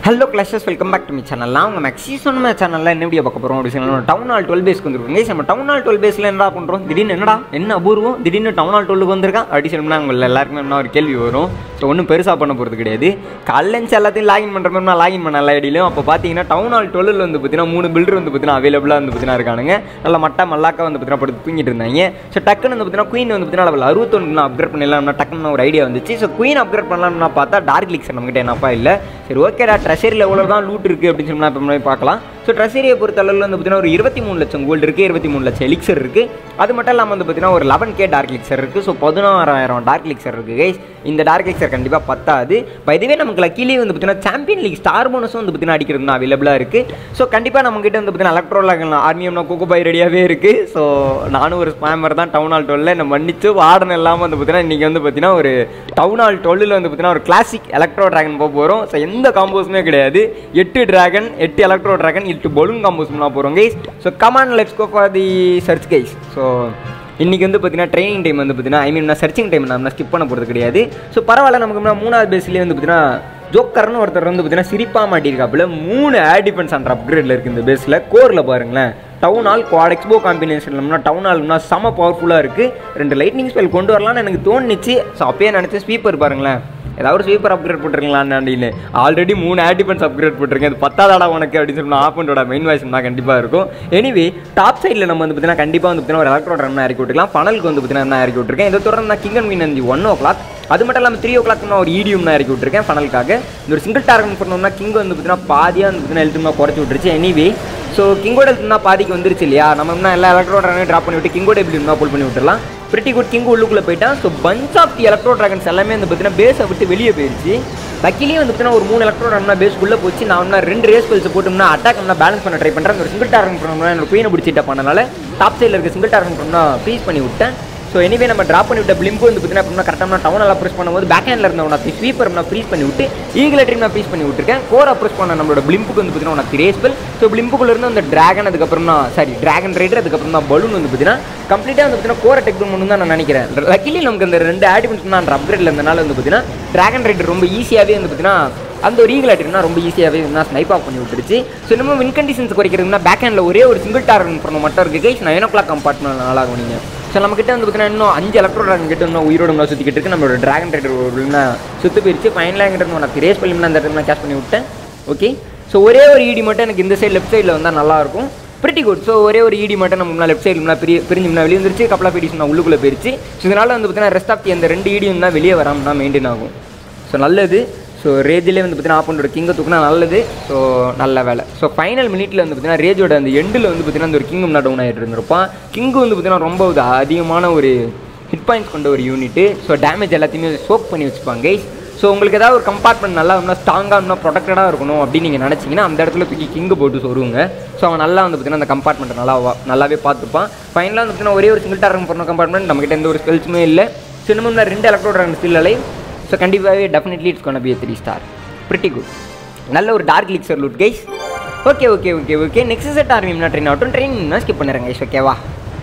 hello classes welcome back to me channel நான் உங்கள் maxi சொன்ன சேனலில் என்ன வீடியோ பார்க்க போகிறோம் அப்படி சொன்னால் டவுன் ஹால் டுவெல் பேஸ்க்கு வந்துருக்கோங்க நம்ம டவுன் ஹால் டுவெல் பேஸில் என்னடா பண்ணுறோம் திடீர்னு என்னடா என்ன அபூர்வம் திடீர்னு டவுன் ஹால் டுவெல்லுக்கு வந்திருக்கா அப்படி சொன்னோம்னா உங்களை எல்லாருக்குமே என்ன ஒரு கேள்வி வரும் ஸோ ஒன்றும் பெருசாக பண்ண போகிறது கிடையாது காலையில எல்லாத்தையும் லாகின் பண்ணுற மாதிரி நான் லாகின் பண்ண எல்லா ஐடியிலும் அப்போ பார்த்தீங்கன்னா டவுன் ஹால் டுவெல்லில் வந்து பார்த்தீங்கன்னா மூணு பில்டர் வந்து பார்த்தீங்கன்னா அவைலபிளாக வந்து பார்த்தீங்கன்னா இருக்கானுங்க நல்ல மட்டா மல்லாக்கா வந்து பார்த்தீங்கன்னா படுத்து தூங்கிட்டு இருந்தாங்க ஸோ டக்குன்னு வந்து பார்த்தீங்கன்னா குயின் வந்து பார்த்தீங்கன்னா லெவல் அறுபத்தொன்று அப்கிரேட் பண்ணிடலாம்னா டக்குன்னு ஒரு ஐடியா வந்துச்சு ஸோ குயின் அப்கிரேட் பண்ணலாம்னா பார்த்தா டார்க் லீக்ஸ் நம்மகிட்ட என்னப்பா இல்லை சரி ஓகேடா ட்ரெஷரியில் எவ்வளோ தான் லூட் இருக்குது அப்படின்னு சொன்னால் இப்போ நம்ம பார்க்கலாம் ஸோ ட்ரெஷரியை பொறுத்த அளவில் வந்து பார்த்தீங்கன்னா ஒரு இருபத்தி மூணு லட்சம் கோல்டு இருக்குது இருபத்தி மூணு லட்சம் எலிக்சர் இருக்குது அது மட்டும் இல்லாமல் வந்து பார்த்தீங்கன்னா ஒரு லெவன் கே டார்க் லிக்சர் இருக்குது ஸோ பதினாறாயிரம் டார்க் லிக்சர் இருக்குது கைஸ் இந்த டார்க் லிக்சர் கண்டிப்பாக பத்தாது பை இதுவே நமக்கு லக்கிலே வந்து பார்த்தீங்கன்னா சாம்பியன் லீக் ஸ்டார் போனஸும் வந்து பார்த்தீங்கன்னா அடிக்கிறது அவைலபிளாக இருக்குது ஸோ கண்டிப்பாக நம்மகிட்ட வந்து பார்த்தீங்கன்னா எலக்ட்ரோலாக ஆர்மியம்னா கோகோ பை ரெடியாகவே இருக்குது ஸோ நானும் ஒரு ஸ்பேமர் தான் டவுன் ஹால் டுவெல்ல நம்ம மன்னிச்சு வார்டன் இல்லாமல் வந்து பார்த்தீங்கன்னா இன்றைக்கி வந்து பார்த்தீங்கன்னா ஒரு டவுன் ஹால் டுவெல்லில் வந்து பார்த்தீங்கன்னா ஒரு கிளாசிக் எலக்ட்ரோ ட்ராகன் போக போகிறோம் ஸோ எந்த காம்போஸுமே கிடையாது எட்டு டிராகன் எட்டு எலக்ட்ரோ ட்ராகன் எட்டு பலூன் காம்போஸ்லாம் போகிறோம் guys so come on let's go for the search guys so இன்றைக்கி வந்து பார்த்தீங்கன்னா ட்ரைனிங் டைம் வந்து பார்த்தீங்கன்னா ஐ மீன் சர்ச்சிங் டைம் நம்ம ஸ்கிப் பண்ண போகிறது கிடையாது ஸோ பரவாயில்ல நமக்கு முன்னாடி மூணாவது பேஸ்லேயே வந்து பார்த்தீங்கன்னா ஜோக்கர்னு ஒருத்தர் வந்து பார்த்தீங்கன்னா சிரிப்பாக மாட்டியிருக்காப்புல மூணு ஏர் டிஃபென்ஸ் அண்ட் அப்கிரேடில் இருக்குது இந்த பேஸில் கோரில் பாருங்களேன் டவுன் ஹால் குவாட் எக்ஸ்போ காம்பினேஷன்லம்னா டவுன் ஹால்னா செம பவர்ஃபுல்லாக இருக்குது ரெண்டு லைட்னிங் ஸ்பெல் கொண்டு வரலாம்னு எனக்கு தோணுச்சு ஸோ அப்பயே நினச்சி ஸ்வீப்பர் பாருங்களேன் ஏதாவது ஒரு ஸ்வீப்பர் அப்கிரேட் போட்டுருங்களான்னு அப்படின்னு ஆல்ரெடி மூணு ஏர் டிஃபென்ஸ் அப்கிரேட் போட்டிருக்கேன் அது பத்தாதாடா உனக்கு அப்படின்னு சொல்லி ஆப்பண்டோட மெயின் வாய்ஸ் தான் கண்டிப்பாக இருக்கும் எனிவே டாப் சைடில் நம்ம வந்து பார்த்தீங்கன்னா கண்டிப்பாக வந்து பார்த்தீங்கன்னா ஒரு எலக்ட்ரோ ட்ரம் இறக்கி விட்டுருக்கலாம் ஃபனலுக்கு வந்து பார்த்தீங்கன்னா நான் இறக்கி விட்டுருக்கேன் இதை தொடர்ந்து நான் கிங் அண்ட் மீன் அஞ்சு ஒன் ஓ கிளாக் அது மட்டும் இல்லாமல் த்ரீ ஓ கிளாக் நான் ஒரு ஈடியம் நான் இறக்கி விட்டுருக்கேன் ஃபனலுக்காக இந்த ஒரு சிங்கிள் டார்கெட் பண்ணோம்னா கிங் வந்து பார்த்தீங்கன்னா பாதியாக வந்து பார்த்தீங்கன்னா எழுத்துமா குறைச்சி விட்டுருச்சு எனிவே ஸோ கிங்கோட எழுத்துனா பாதிக்கு வந்துருச்சு இல்லையா நம்ம என்ன எல்லா எலக்ட்ரோ ட்ராகனையும் ட்ராப் பண்ணி விட்டு கிங்கோட எப்படி இருந்தால் புல் பண்ணி விட்டுலாம் பிரிட்டி குட் கிங் உள்ளுக்குள்ளே போயிட்டான் so bunch of the electro dragons எல்லாமே வந்து பார்த்தீங்கன்னா பேஸை விட்டு வெளியே போயிடுச்சு லக்கிலேயே வந்து பார்த்தீங்கன்னா ஒரு மூணு எலக்ட்ரோ ட்ராகனா பேஸ் உள்ளே போச்சு நான் வந்து ரெண்டு ரேஸ் பெல்ஸ் போட்டோம்னா அட்டாக் நான் பேலன்ஸ் பண்ண ட்ரை பண்ணுறேன் ஒரு சிங்கிள் டார்கெட் பண்ணோம்னா என்னோட குயினை பிடிச்சிட்ட பண்ணனால டாப் சைடில் இருக்க சிங்கிள் டார்கெட் பண்ணா ஃப்ரீஸ் பண்ணி விட்டேன் ஸோ எனிவே நம்ம ட்ராப் பண்ணி விட்ட பிளிம்பு வந்து பார்த்தீங்கன்னா கரெக்டாக டவுன் அப்ரோச் பண்ணும்போது பேக் ஹேண்டில் இருந்த உனக்கு ஸ்வீப்பர் நான் ஃப்ரீஸ் பண்ணி விட்டு ஈகிள் ட்ரீம் நான் ஃப்ரீஸ் பண்ணி விட்டுருக்கேன் கோர் அப்ரோச் பண்ண நம்மளோட பிளிம்புக்கு வந்து பார்த்தீங்கன்னா உனக்கு ரேஸ்பெல் ஸோ பிளிம்புக்குள்ள இருந்து அந்த டிராகன் அதுக்கப்புறம் தான் சாரி டிராகன் ரைடர் அதுக்கப்புறம் தான் பலூன் வந்து பார்த்தீங்கன்னா கம்ப்ளீட்டாக வந்து பார்த்தீங்கன்னா கோரை டெக் பண்ணணும் தான் நான் நினைக்கிறேன் லக்கிலி நமக்கு அந்த ரெண்டு ஆடிமெண்ட்ஸ் நான் அப்கிரேட்ல இருந்தனால வந்து பார்த்தீங்கன்னா டிராகன் ரைடர் ரொம்ப ஈஸியாகவே வந்து பார்த்தீங்கன்னா அந்த ஒரு ஈகிள் அட்டினா ரொம்ப ஈஸியாகவே நான் ஸ்னைப் ஆஃப் பண்ணி விட்டுருச்சு ஸோ இன்னமும் வின் கண்டிஷன்ஸ் குறைக்கிறதுனா பேக் ஹேண்டில் ஒரே ஒரு சிங்கிள் டார்கெட் பண்ண மட்டும் இருக்குது guys nine o'clock compartment நாளாகும் நீங்கள் ஸோ நம்மக்கிட்ட வந்து பார்த்தீங்கன்னா இன்னும் அஞ்சு எலக்ட்ரோ ட்ராகன் கிட்ட இன்னும் உயிரோடு நான் சுற்றிக்கிட்டு இருக்கு நம்மளோட ட்ராகன் ரைடர் ஒரு சுத்து போயிருச்சு ஃபைனலாக எங்கிட்ட உனக்கு ரேஸ் பண்ணி அந்த இடத்துல நான் கேஷ் பண்ணி விட்டேன் ஓகே ஸோ ஒரே ஒரு ஈடி மட்டும் எனக்கு இந்த சைடு லெஃப்ட் சைடில் வந்தால் நல்லாயிருக்கும் பிரிட்டி குட் ஸோ ஒரே ஒரு ஈடி மட்டும் நம்ம லெஃப்ட் சைடில் பிரி பிரிஞ்சு வெளியே வந்துருச்சு கப்பலா பீடிஸ் நான் உள்ளுக்குள்ளே போயிருச்சு ஸோ இதனால் வந்து பார்த்தீங்கன்னா ரெஸ்ட் ஆஃப் அந்த ரெண்டு ஈடியும் தான் வெளியே வராமல் தான் மெயின்டைன் ஆகும் ஸோ நல்லது ஸோ ரேஜிலே வந்து பார்த்தீங்கன்னா ஆப்பனோட கிங்கை தூக்குனா நல்லது ஸோ நல்ல வேலை ஸோ ஃபைனல் மினிட்ல வந்து பார்த்தீங்கன்னா ரேஜோட அந்த எண்டில் வந்து பார்த்தீங்கன்னா அந்த ஒரு கிங்கும் நான் டவுன் ஆகிட்டு இருந்திருப்பான் கிங்கு வந்து பார்த்தீங்கன்னா ரொம்ப ஒரு அதிகமான ஒரு ஹிட் பாயிண்ட்ஸ் கொண்ட ஒரு யூனிட்டு ஸோ டேமேஜ் எல்லாத்தையுமே சோக் பண்ணி வச்சுப்பாங்க கைஸ் ஸோ உங்களுக்கு ஏதாவது ஒரு கம்பார்ட்மெண்ட் நல்லா இன்னும் ஸ்ட்ராங்காக இன்னும் ப்ரொடக்டடாக இருக்கணும் அப்படின்னு நீங்கள் நினச்சிங்கன்னா அந்த இடத்துல தூக்கி கிங்கு போட்டு சொருவுங்க ஸோ அவன் நல்லா வந்து பார்த்தீங்கன்னா அந்த கம்பார்ட்மெண்ட்டை நல்லா வா- நல்லாவே பார்த்துப்பான் ஃபைனலாக வந்து பார்த்தீங்கன்னா ஒரே ஒரு சிங்கிள் டார்கன் பண்ண கம்பார்ட்மெண்ட் நம்மகிட்ட எந்த ஒரு ஸ்பெல்ஸுமே இல்லை சினிமம்ல ரெண்டு எலக்ட்ரோ ட்ராகன் ஸ்டில் அலை ஸோ கண்டிப்பாகவே definitely it's gonna be three star pretty good நல்ல ஒரு dark elixir loot guys okay okay okay okay next set ஆர்மிம்னா ட்ரெயின் ஆகட்டும் ட்ரெயின் ஸ்கிப் பண்ணிடுறேன் கைஸ் ஓகேவா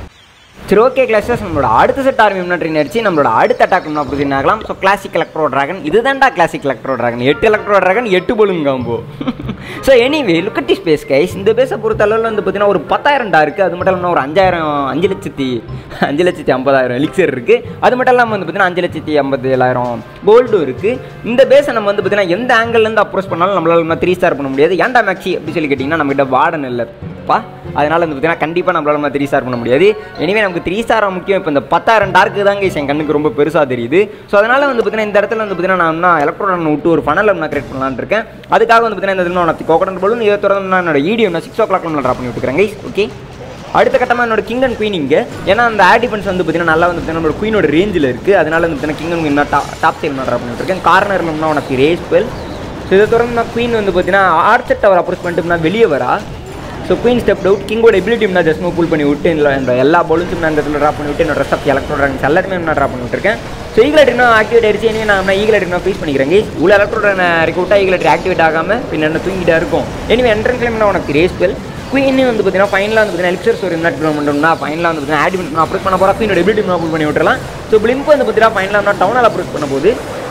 சரி ஓகே கிளாஸஸ் நம்மளோட அடுத்த செட் ஆர்மிம்னா ட்ரெயின் அடிச்சு நம்மளோட அடுத்த அட்டாக் அப்படி ஆகலாம் ஸோ கிளாசிக் எலக்ட்ரோ ட்ராகன் இதுதான்டா கிளாசிக் எலக்ட்ரோ ட்ராகன் எட்டு எலக்ட்ரோ ட்ராகன் எட்டு balloon combo so anyway look at the space guys இந்த பேஸை பொறுத்த அளவில் வந்து பார்த்தீங்கன்னா ஒரு பத்தாயிரம் டா இருக்குது அது மட்டும் இல்லாமல் ஒரு அஞ்சாயிரம் அஞ்சு லட்சத்தி அஞ்சு லட்சத்தி ஐம்பதாயிரம் எலிக்சர் இருக்குது அது மட்டும் இல்லாமல் வந்து பார்த்தீங்கன்னா அஞ்சு லட்சத்தி ஐம்பது ஏழாயிரம் கோல்டும் இருக்குது இந்த பேஸை நம்ம வந்து பார்த்தீங்கன்னா எந்த ஆங்கிள்லேருந்து அப்ரோச் பண்ணாலும் நம்மளால த்ரீ ஸ்டார் பண்ண முடியாது ஏன்டா மேக்ஸி அப்படி சொல்லி கேட்டிங்கன்னா நம்மகிட்ட வார்டன் இல்லைப்பா அதனால் வந்து பார்த்தீங்கன்னா கண்டிப்பாக நம்மளால நம்ம த்ரீ ஸ்டார் பண்ண முடியாது எனிவே நமக்கு த்ரீ ஸ்டார் முக்கியம் இப்போ இந்த பத்தாயிரம் டார்க்கு தான் guys என் கண்ணுக்கு ரொம்ப பெருசாக தெரியுது ஸோ அதனால் வந்து பார்த்தீங்கன்னா இந்த இடத்துல வந்து பார்த்தீங்கன்னா நான் நான் எலக்ட்ரான் விட்டு ஒரு ஃபனல் நான் கிரியேட் பண்ணலான்னு இருக்கேன் அதுக்காக வந்து பார்த்தீங்கன்னா இந்த இடத்துல நான் கோகனட் பலூன் இதை தொடர்ந்து நான் என்னோட ஈடியம் நான் சிக்ஸ் ஓ கிளாக் நான் ட்ராப் பண்ணி விட்டுக்கிறேன் கைஸ் ஓகே அடுத்த கட்டமாக என்னோட கிங் அண்ட் குயின் இங்கே ஏன்னா அந்த ஆட் டிஃபென்ஸ் வந்து பார்த்தீங்கன்னா நல்லா வந்து பார்த்தீங்கன்னா நம்மளோட குயினோட ரேஞ்சில் இருக்குது அதனால வந்து பார்த்தீங்கன்னா கிங் அண்ட் குயின் நான் டாப் டாப் சைட் நான் ட்ராப் பண்ணிட்டு இருக்கேன் கார்னரில் உனக்கு ரேஸ் பெல் ஸோ இதை தொடர்ந்து நான் குயின் வந்து பார்த்தீங்கன்னா ஆர்ச்சர் டவர் அப்ரோச் பண்ணிட்டு நான் வெளியே வரா ஸோ குயின் ஸ்டெப் அவுட் கிங்கோட எபிலிட்டி நான் ஜஸ்ட் புல் பண்ணி விட்டு இல்லை இந்த எல்லா பாலுக்கும் நான் இந்த இடத்துல ட்ராப் பண்ணி விட்டு என்னோட ரெஸ்ட் ஆஃப் எலக்ட்ரோ ட்ராகன்ஸ் எல்லாருமே நான் ட்ராப் பண்ணி விட்டுருக்கேன் ஸோ ஈகிள் அட்ரினா ஆக்டிவேட் ஆயிடுச்சு இனிமே நான் ஈகிள் அட்ரினா ஃபீஸ் பண்ணிக்கிறேன் உள்ள எலக்ட்ரோ ட்ராகனை இறக்கி விட்டா ஈகிள் அட்ரி ஆக்டிவேட் ஆகாமல் பின்ன என்ன தூங்கிட்டா இருக்கும் இனிமே என்ட்ரன்ஸ் நான் உனக்கு ரேஸ் பெல் குயின் வந்து பார்த்தீங்கன்னா ஃபைனலாக வந்து பார்த்தீங்கன்னா எலிக்சர் ஒரு என்ன பண்ணணும்னா ஃபைனலாக வந்து பார்த்தீங்கன்னா ஆட் பண்ணி அப்ரோச் பண்ண போகிறா குயினோட எபிலிட்டி நான் புல் பண்ணி விட்டுறலாம் ஸோ பிளிம்ப் வந்து பார்த்தீங்கன்னா ஃபைனலாக நான் டவுனால் அப்ரோச் பண்ண போது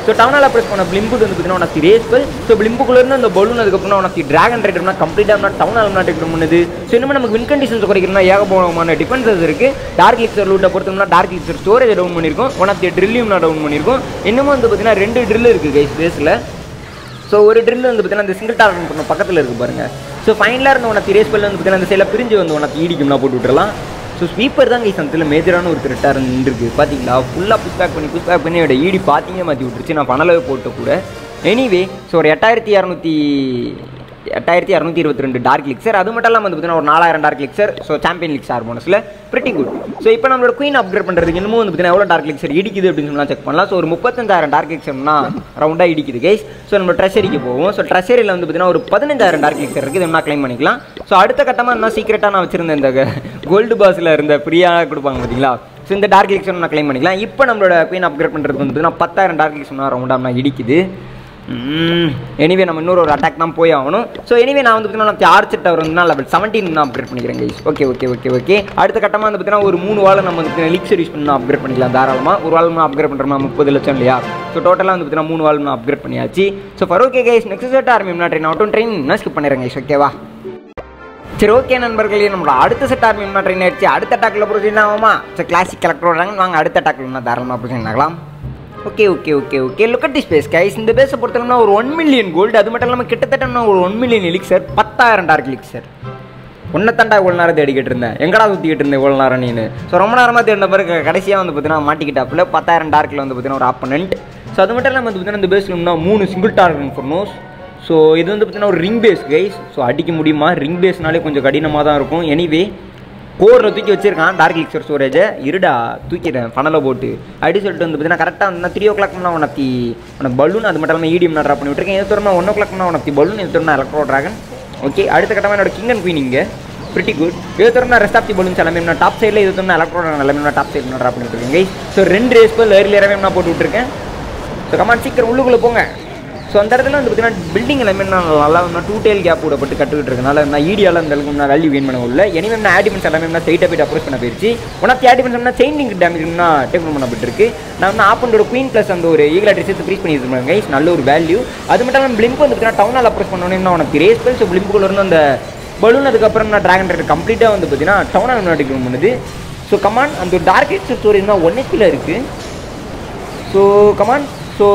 ஸோ டவுனால் ப்ரெஸ் பண்ண பிளிம்புக்கு வந்து பார்த்தீங்கன்னா உனக்கு ரேஸ்பல் ஸோ பிளிம்புக்குள்ளேருந்து அந்த பலூன் அதுக்கப்புறம் உனக்கு டிராகன் ரைடர்னா கம்ப்ளீட்டாக டவுனால் நாட்டுக்கு பண்ணுது ஸோ இன்னும் நமக்கு வின் கண்டிஷன்ஸ் குறைக்கணும்னா ஏகபோகமான டிஃபென்சஸ் இருக்குது டார்க் லிக்ஸர் லூட்டை பொறுத்தோம்னா டார்க் லிக்ஸர் ஸ்டோரேஜ் டவுன் பண்ணியிருக்கோம் ஒன் ஆஃப் தி ட்ரில்லியும் நான் டவுன் பண்ணியிருக்கோம் இன்னமும் வந்து பார்த்தீங்கன்னா ரெண்டு ட்ரில் இருக்குது கைஸ் பேஸில் ஸோ ஒரு ட்ரில் வந்து பார்த்தீங்கன்னா அந்த சிங்கிள் டார்கெட் பண்ண பக்கத்தில் இருக்குது பாருங்க ஸோ ஃபைனலாக இருந்த உனக்கு ரேஸ் பல்ல வந்து பார்த்தீங்கன்னா அந்த சைடில் பிரிஞ்சு வந்து உனக்கு ஈடிக்கும்னா போட்டு விட்டுறலாம் ஸோ ஸ்வீப்பர் தான் கைஸ் அந்த மேஜரான ஒரு த்ரெட்டாக இருந்துருக்கு பார்த்தீங்களா ஃபுல்லாக புஷ் பேக் பண்ணி புஷ் பேக் பண்ணி என்னோட ஈடி பார்த்தீங்க மாற்றி விட்டுருச்சு நான் பணலவே போட்ட கூட எனிவே ஸோ ஒரு எட்டாயிரத்தி இரநூத்தி எட்டாயிரத்தி இரநூத்தி இருபத்தி ரெண்டு டார்க் லிக்ஸர் அது மட்டும் இல்லாமல் வந்து பார்த்தீங்கன்னா ஒரு நாலாயிரம் டார்க் லிக்ஸர் ஸோ சாம்பியன் லிக்ஸ் ஆர் போனஸில் பிரிட்டி குட் ஸோ இப்போ நம்மளோட குயின் அப்கிரேட் பண்ணுறதுக்கு இன்னமும் வந்து பார்த்தீங்கன்னா எவ்வளோ டார்க் லிக்ஸர் இடிக்குது அப்படின்னு சொல்லலாம் செக் பண்ணலாம் ஸோ ஒரு முப்பத்தஞ்சாயிரம் டார்க் லிக்ஸர்னா ரவுண்டாக இடிக்குது கைஸ் ஸோ நம்ம ட்ரெஷரிக்கு போவோம் ஸோ ட்ரெஷரியில் வந்து பார்த்தீங்கன்னா ஒரு பதினஞ்சாயிரம் டார்க் லிக்ஸர் இருக்குது இது என்ன க்ளைம் பண்ணிக்கலாம் ஸோ அடுத்த கட்டமாக என்ன சீக்கிரட்டாக நான் வச்சிருந்தேன் இந்த கோல்டு பாஸில் இருந்த ஃப்ரீயாக கொடுப்பாங்க பார்த்தீங்களா ஸோ இந்த டார்க் லிக்ஸர் நான் க்ளைம் பண்ணிக்கலாம் இப்போ நம்மளோட குயின் அப்கிரேட் பண்ணுறதுக்கு வந்து பார்த்தீங்கன்னா பத்தாயிரம் டார்க் லிக்ஸர் ரவுண்டாக இடிக்குது எனிவே நம்ம இன்னொரு ஒரு அட்டாக் தான் போய் ஆகணும் ஸோ எனிவே நான் வந்து பார்த்தீங்கன்னா ஆர்ச்சர் டவர் வந்து நான் லெவல் செவன்டீன் நான் அப்கிரேட் பண்ணிக்கிறேன் guys okay okay okay okay அடுத்த கட்டமாக வந்து பார்த்தீங்கன்னா ஒரு மூணு வாழை நம்ம வந்து லிக்ஸர் யூஸ் பண்ணி அப்கிரேட் பண்ணிக்கலாம் தாராளமாக ஒரு வாழை நான் அப்கிரேட் பண்ணுறோம்னா முப்பது லட்சம் இல்லையா ஸோ டோட்டலாக வந்து பார்த்தீங்கன்னா மூணு வாழை நான் அப்கிரேட் பண்ணியாச்சு so far okay guys next set army நான் ட்ரெயின் ஆட்டும் ட்ரெயின் நான் ஸ்கிப் பண்ணிடுறேன் கைஸ் ஓகேவா சரி ஓகே நண்பர்களே நம்மளோட அடுத்த செட் ஆர்மி என்ன ட்ரெயின் ஆயிடுச்சு அடுத்த அட்டாக்கில் ப்ரொசீட் ஆகுமா ஸோ கிளாசிக் கலெக்டர் வராங்க வாங்க அடுத்த அட்டாக்கில் என்ன தாராளமாக ப்ரொசீட் ஆகலாம் okay okay okay okay look at the space guys இந்த பேஸை பொறுத்தவரைனா ஒரு ஒன் மில்லியன் கோல்டு அது மட்டும் இல்லாமல் கிட்டத்தட்ட ஒரு ஒன் மில்லியன் எலிக்சர் பத்தாயிரம் டார்க் எலிக்சர் ஒன்றை தாண்டா இவ்வளோ நேரம் தேடிக்கிட்டு இருந்தேன் எங்கடா சுற்றிக்கிட்டு இருந்தேன் இவ்வளோ நேரம் நீனு ஸோ ரொம்ப நேரமாக தேடின பிறகு கடைசியாக வந்து பார்த்தீங்கன்னா மாட்டிக்கிட்டாப்புல பத்தாயிரம் டார்க்கில் வந்து பார்த்தீங்கன்னா ஒரு ஆப்பனண்ட் ஸோ அது மட்டும் இல்லாமல் வந்து பார்த்தீங்கன்னா இந்த பேஸில் மூணு சிங்கிள் டார்க் இன்ஃபர்னோஸ் ஸோ இது வந்து பார்த்தீங்கன்னா ஒரு ரிங் பேஸ் கைஸ் ஸோ அடிக்க முடியுமா ரிங் பேஸ்னாலே கொஞ்சம் கடினமாக தான் இருக்கும் எனிவே கோரில் தூக்கி வச்சிருக்கான் டார்க் லிக்சர் ஸ்டோரேஜை இருடா தூக்கிட்டேன் ஃபனலை போட்டு அப்படி சொல்லிட்டு வந்து பார்த்தீங்கன்னா கரெக்டாக வந்து த்ரீ ஓ கிளாக்னா உனக்கு உனக்கு பலூன் அது மட்டும் இல்லாமல் ஈடியம் நான் ட்ராப் பண்ணி விட்டுருக்கேன் இது தூரமாக ஒன் ஓ கிளாக்னா உனக்கு பலூன் இது தூரம் எலக்ட்ரோ ட்ராகன் ஓகே அடுத்த கட்டமாக என்னோட கிங் அண்ட் குயின் இங்கே பிரிட்டி குட் இது தூரம் ரெஸ்ட் ஆஃப் தி பலூன்ஸ் எல்லாமே நான் டாப் சைடில் இது தூரம் எலக்ட்ரோ எல்லாமே நான் டாப் சைடில் நான் ட்ராப் பண்ணி விட்டுருக்கேன் ஸோ ரெண்டு ரேஸ் பல் ஏர்லியராகவே நான் போட்டு விட்டுருக்கேன் ஸோ கமான் சீக்கிரம் உள்ளுக்குள்ளே போங்க ஸோ அந்த இடத்துல வந்து பார்த்தீங்கன்னா பில்டிங் எல்லாமே நான் நல்லா நான் டூ டெயில் கேப் விடப்பட்டு கட்டுக்கிட்டு இருக்கனால நான் ஈடியால் அந்த அளவுக்கு நான் வேல்யூ கெயின் பண்ண உள்ள எனிவே நான் ஆடிமெண்ட்ஸ் எல்லாமே நான் ஸ்ட்ரைட்டாக போய்ட்டு அப்ரோச் பண்ண போயிருச்சு ஒன் ஆஃப் தி ஆடிமெண்ட்ஸ் செயின் லிங்க் டேமேஜ்னா டேக் பண்ணப்பட்டு இருக்கு நான் வந்து ஆப்பண்டோட குயின் ப்ளஸ் அந்த ஒரு ஈகல் அட்ரஸ் ப்ரீஸ் பண்ணி இருக்காங்க கைஸ் நல்ல ஒரு வேல்யூ அது மட்டும் இல்லாமல் பிளிம்ப் வந்து பார்த்தீங்கன்னா டவுனால் அப்ரோச் பண்ணணும்னா உனக்கு ரேஸ் பிளஸ் ஸோ பிளிம்புக்குள்ள இருந்து அந்த பலூன் அதுக்கப்புறம் நான் ட்ராகன் ரைடர் கம்ப்ளீட்டாக வந்து பார்த்தீங்கன்னா டவுனால் நாட்டுக்கு பண்ணுது ஸோ கமான் அந்த ஒரு டார்க் எக்ஸ் ஸ்டோரேஜ் தான் ஒன் ஹெச்பியில் இருக்குது so come on so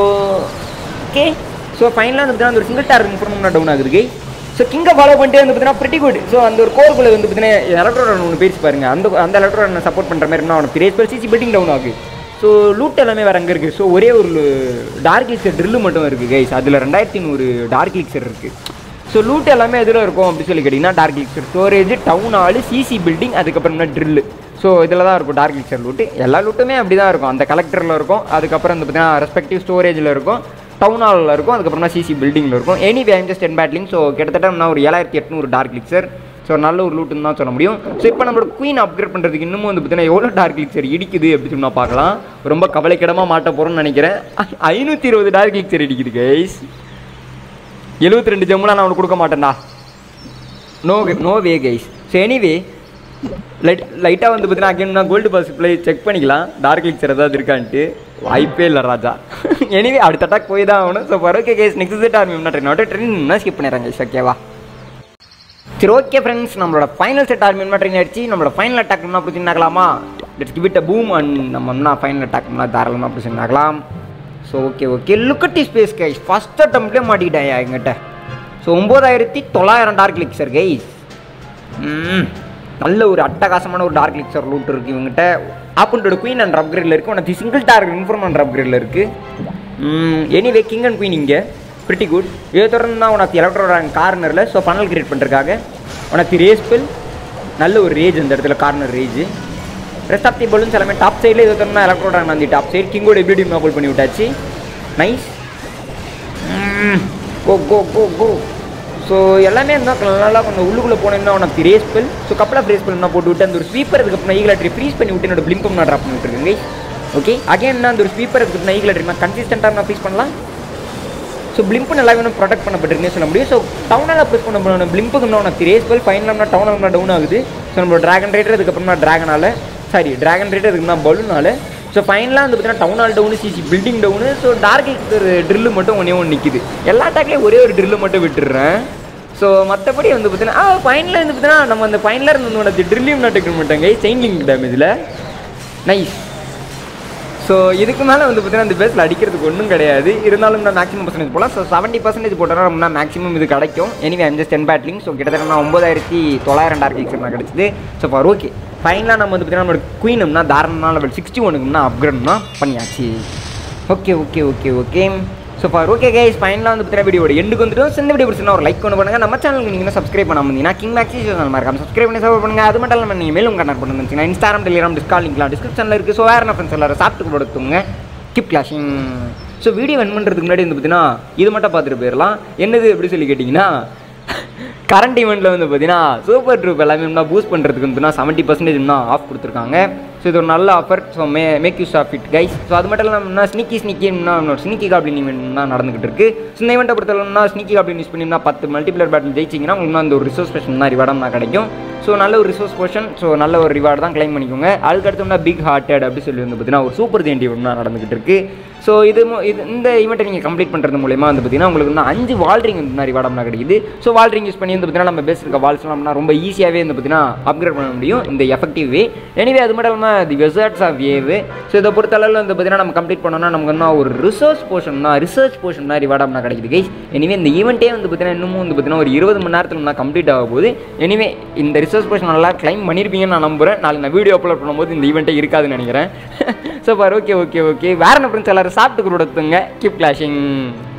okay so ஃபைனலாக வந்து பார்த்தீங்கன்னா அந்த ஒரு சிங்கிள் டார் இன்ஃபர்மேஷன் டவுன் ஆகுது கை ஸோ கிங்கை ஃபாலோ பண்ணிட்டு வந்து பார்த்தீங்கன்னா பிரிட்டி குட் ஸோ அந்த ஒரு கோர்க்குள்ள வந்து பார்த்தீங்கன்னா எலக்ட்ரோன் ஒன்று பேசி பாருங்க அந்த அந்த எலக்ட்ரோனை சப்போர்ட் பண்ணுற மாதிரி இருந்தால் அவனுக்கு பெரிய சிசி பில்டிங் டவுன் ஆகுது ஸோ லூட் எல்லாமே வேறு அங்கே இருக்குது ஸோ ஒரே ஒரு டார்க் லிக்ஸர் ட்ரில்லு மட்டும் இருக்குது கைஸ் அதில் ரெண்டாயிரத்தி நூறு டார்க் லிக்ஸர் இருக்குது ஸோ லூட் எல்லாமே எதில் இருக்கும் அப்படி சொல்லி கேட்டிங்கன்னா டார்க் லிக்ஸர் ஸ்டோரேஜ் டவுன் ஆளு சிசி பில்டிங் அதுக்கப்புறம்னா ட்ரில்லு ஸோ இதில் தான் இருக்கும் டார்க் லிக்ஸர் லூட்டு எல்லா லூட்டுமே அப்படி தான் இருக்கும் அந்த கலெக்டரில் இருக்கும் அதுக்கப்புறம் வந்து பார்த்தீங்கன்னா ரெஸ்பெக்டிவ் ஸ்டோரேஜில் இருக்கும் டவுன் ஹாலில் இருக்கும் அதுக்கப்புறமா சிசி பில்டிங்கில் இருக்கும் anyway just ten battling so கிட்டத்தட்ட நான் ஒரு ஏழாயிரத்தி எட்நூறு டார்க் லிக்ஸர் ஸோ நல்ல ஒரு லூட்டுன்னு தான் சொல்ல முடியும் ஸோ இப்போ நம்மளோட குயின் அப்கிரேட் பண்ணுறதுக்கு இன்னமும் வந்து பார்த்தீங்கன்னா எவ்வளோ டார்க் லிக்ஸர் இடிக்குது அப்படின்னு சொல்லி நான் பார்க்கலாம் ரொம்ப கவலைக்கிடமாக மாட்ட போகிறோம்னு நினைக்கிறேன் ஐநூற்றி இருபது டார்க் லிக்ஸர் இடிக்குது கைஸ் எழுபத்தி ரெண்டு ஜம்முலாம் நான் அவனுக்கு கொடுக்க மாட்டேன்டா no no way guys so anyway light லைட்டாக வந்து பார்த்தீங்கன்னா அகைன் நான் கோல்டு பாஸ் ப்ளே செக் பண்ணிக்கலாம் டார்க் லிக்ஸர் ஏதாவது இருக்கான்ட்டு வாய்ப்பே இல்லை ராஜா எனிவே அடுத்த அட்டாக் போய் தான் ஆகணும் so okay guys next set army train நோட்டு ட்ரெயின் ஸ்கிப் பண்ணிடுறேன் கைஸ் ஓகேவா சரி ஓகே ஃப்ரெண்ட்ஸ் நம்மளோட ஃபைனல் செட் ஆர்மி ட்ரெயின் ஆயிடுச்சு நம்மளோட ஃபைனல் அட்டாக் என்ன பிரச்சனை ஆகலாமா let's give it a boom and நம்ம என்ன ஃபைனல் அட்டாக் தாராளமாக பிரச்சனை ஆகலாம் so okay okay look at the space guys first அட்டம்ப்ட்லேயே மாட்டிக்கிட்டேன் எங்கிட்ட ஸோ ஒம்பதாயிரத்தி தொள்ளாயிரம் டார்க் லிக்ஸர் கைஸ் நல்ல ஒரு அட்டகாசமான ஒரு டார்க் லிக்ஸர் லூட் இருக்குது இவங்ககிட்ட ஆப்பண்டோட குயின் அண்ட் அப்கிரேடில் இருக்குது உனக்கு சிங்கிள் டார்க் இன்ஃபார்ம் அண்ட் அப்கிரேடில் இருக்குது எனிவே கிங் அண்ட் குயின் இங்கே பிரிட்டி குட் இதை தொடர்ந்து தான் உனக்கு எலக்ட்ரோ கார்னரில் ஸோ ஃபனல் கிரியேட் பண்ணுறதுக்காக உனக்கு ரேஸ்பில் நல்ல ஒரு ரேஜ் அந்த இடத்துல corner rage rest of the balloons எல்லாமே டாப் சைடில் இதை தொடர்ந்து எலக்ட்ரோ அந்த டாப் சைடு கிங்கோட எபிலிட்டி மேபிள் பண்ணி விட்டாச்சு நைஸ் கோ கோ கோ கோ ஸோ எல்லாமே இருந்தால் நல்லா கொஞ்சம் உள்ளுக்குள்ளே போனேன்னா உனக்கு race bell so couple of race bell நான் போட்டு விட்டு அந்த ஒரு ஸ்வீப்பர் அதுக்கப்புறம் ஈகிளாட்ரி ஃப்ரீஸ் பண்ணி விட்டு என்னோட பிளிம்பம் நான் ட்ராப் பண்ணிட்டு இருக்கேன் ஓகே அகைன் நான் அந்த ஒரு ஸ்வீப்பர் அதுக்கப்புறம் ஈகிளாட்ரி நான் கன்சிஸ்டண்ட்டாக நான் ஃப்ரீஸ் பண்ணலாம் ஸோ பிளிம்பு நல்லா வேணும் ப்ரொடெக்ட் பண்ணப்பட்டிருக்குன்னு சொல்ல முடியும் ஸோ டவுனால் ப்ரெஸ் பண்ண போன பிளிம்புக்கு இன்னும் உனக்கு ரேஸ் பெல் ஃபைனலாக டவுனால் டவுன் ஆகுது ஸோ நம்மளோட ட்ராகன் ரைடர் அதுக்கப்புறமா ட்ராகனால் சாரி ட்ராகன் ரைடர் அதுக்கு நான் பலூனால ஸோ ஃபைனலாக வந்து பார்த்தீங்கன்னா town hall town CC building town so dark drill மட்டும் ஒன்றே ஒன்று நிற்கிது எல்லா அட்டாக்லேயும் ஒரே ஒரு ட்ரில்லு மட்டும் விட்டுடுறேன் ஸோ மற்றபடி வந்து பார்த்தீங்கன்னா ஆ ஃபைனலில் வந்து பார்த்தீங்கன்னா நம்ம அந்த ஃபைனலாக இருந்தோட ட்ரில்லியும் நாட்டுக்கு மாட்டாங்க செயின் லிங்க் டேமேஜில் நைஸ் ஸோ இதுக்கு மேலே வந்து பார்த்தீங்கன்னா இந்த பேஸில் அடிக்கிறதுக்கு ஒன்றும் கிடையாது இருந்தாலும் நான் மேக்ஸிமம் பர்சன்டேஜ் போகலாம் ஸோ செவன்ட்டி பர்சன்டேஜ் போட்டோம்னா நம்ம மேக்ஸிமம் இது கிடைக்கும் எனிவே அஞ்சு டென் பேட்லிங் ஸோ கிட்டத்தட்ட நான் ஒம்பதாயிரத்தி தொள்ளாயிரம் டார்க் எக்ஸர் நான் கிடச்சிது ஸோ ஃபார் ஓகே ஃபைனலாக நம்ம வந்து பார்த்தீங்கன்னா நம்மளோட குயினும்னா தாராளமாக லெவல் சிக்ஸ்டி ஒனுக்கும்னா அப்கிரேட்னா பண்ணியாச்சு okay okay okay okay so for okay guys ஃபைனலாக வந்து பார்த்தீங்கன்னா வீடியோட எண்டுக்கு வந்துட்டு இந்த வீடியோ பிடிச்சிருந்தா ஒரு லைக் ஒன்று பண்ணுங்க நம்ம சேனலுக்கு நீங்கள் சப்ஸ்கிரைப் பண்ண முடியுங்கன்னா கிங் மேக்ஸி சேனல் மறக்காம சப்ஸ்கிரைப் பண்ணி சப்போர்ட் பண்ணுங்க அது மட்டும் இல்லாமல் நீங்கள் மேலும் கனெக்ட் பண்ணுங்க இன்ஸ்டாகிராம் டெலிகிராம் டிஸ்கால் லிங்க்லாம் டிஸ்கிரிப்ஷனில் இருக்குது ஸோ வேறு ஃப்ரெண்ட்ஸ் எல்லாரும் சாப்பிட்டு கொடுத்துங்க keep clashing so video run பண்ணுறதுக்கு முன்னாடி வந்து பார்த்தீங்கன்னா இது மட்டும் பார்த்துட்டு போயிடலாம் என்னது எப்படி சொல்லி கேட்டிங்கன்னா கரண்ட் ஈவெண்ட்டில் வந்து பார்த்தீங்கன்னா சூப்பர் ட்ரூப் எல்லாமே இன்னும் பூஸ்ட் பண்ணுறதுக்கு வந்து செவன்ட்டி பர்சன்டேஜ் இன்னும் ஆஃப் கொடுத்துருக்காங்க ஸோ இது ஒரு நல்ல offer so may make use of it guys so அது மட்டும் இல்லாமல் ஸ்னிக்கி ஸ்னிக்கி ஸ்னிக்கி காப்ளின் ஈவெண்ட் தான் நடந்துகிட்டு இருக்கு ஸோ இந்த ஈவெண்ட்டை பொறுத்தவரைனா ஸ்னிக்கி காப்ளின் யூஸ் பண்ணினா பத்து மல்டிபிளர் பேட்டில் ஜெயிச்சிங்கன்னா உங்களுக்கு அந்த ஒரு ரிசோர்ஸ் ஸ்பெஷன் தான் ரிவார்டம் தான் கிடைக்கும் ஸோ நல்ல ஒரு ரிசோர்ஸ் போர்ஷன் ஸோ நல்ல ஒரு ரிவார்டு தான் கிளைம் பண்ணிக்கோங்க அதுக்கு அடுத்தோம்னா பிக் ஹார்ட்டட் அப்படி சொல்லி வந்து பார்த்தீங்கன்னா ஒரு சூப்பர் ஜெயண்ட் ஈவெண்ட் தான் நடந்துகிட்டு இருக்கு ஸோ இது மு- இது இந்த ஈவெண்ட்டை நீங்கள் கம்ப்ளீட் பண்ணுறது மூலயமா வந்து பார்த்தீங்கன்னா உங்களுக்கு வந்து அஞ்சு வால்ரிங் வந்து ரிவார்டம்னா கிடைக்குது ஸோ வால்ரிங் யூஸ் பண்ணி வந்து பார்த்தீங்கன்னா நம்ம பேஸ் இருக்க வால்ஸ்லாம் ரொம்ப ஈஸியாகவே வந்து பார்த்தீங்கன்னா அப்கிரேட் பண்ண முடியும் இந்த எஃபெக்டிவ் வே எனிவே அது மட்டும் இல்லாமல் தி வெசர்ட்ஸ் ஆஃப் வேவு ஸோ இதை பொறுத்த அளவில் வந்து பார்த்தீங்கன்னா நம்ம கம்ப்ளீட் பண்ணோம்னா நமக்கு என்ன ஒரு ரிசர்ச் போர்ஷன்னா ரிசர்ச் போர்ஷன் தான் ரிவார்டம்னா கிடைக்குது கைஸ் எனிவே இந்த ஈவெண்ட்டே வந்து பார்த்தீங்கன்னா இன்னமும் வந்து பார்த்தீங்கன்னா ஒரு இருபது மணி நேரத்தில் நான் கம்ப்ளீட் ஆக போகுது எனிவே இந்த ரிசர்ச் போர்ஷன் நல்லா கிளைம் பண்ணியிருப்பீங்கன்னு நான் நம்புறேன் நாளைக்கு நான் வீடியோ அப்லோட் பண்ணும்போது இந்த ஈவெண்ட்டே இருக்காதுன்னு நினைக்கிறேன் so far okay okay okay வேற என்ன ஃப்ரெண்ட்ஸ் எல்லாரும் சாப்பிட்டு கொடுத்துங்க கீப் கிளாஷிங்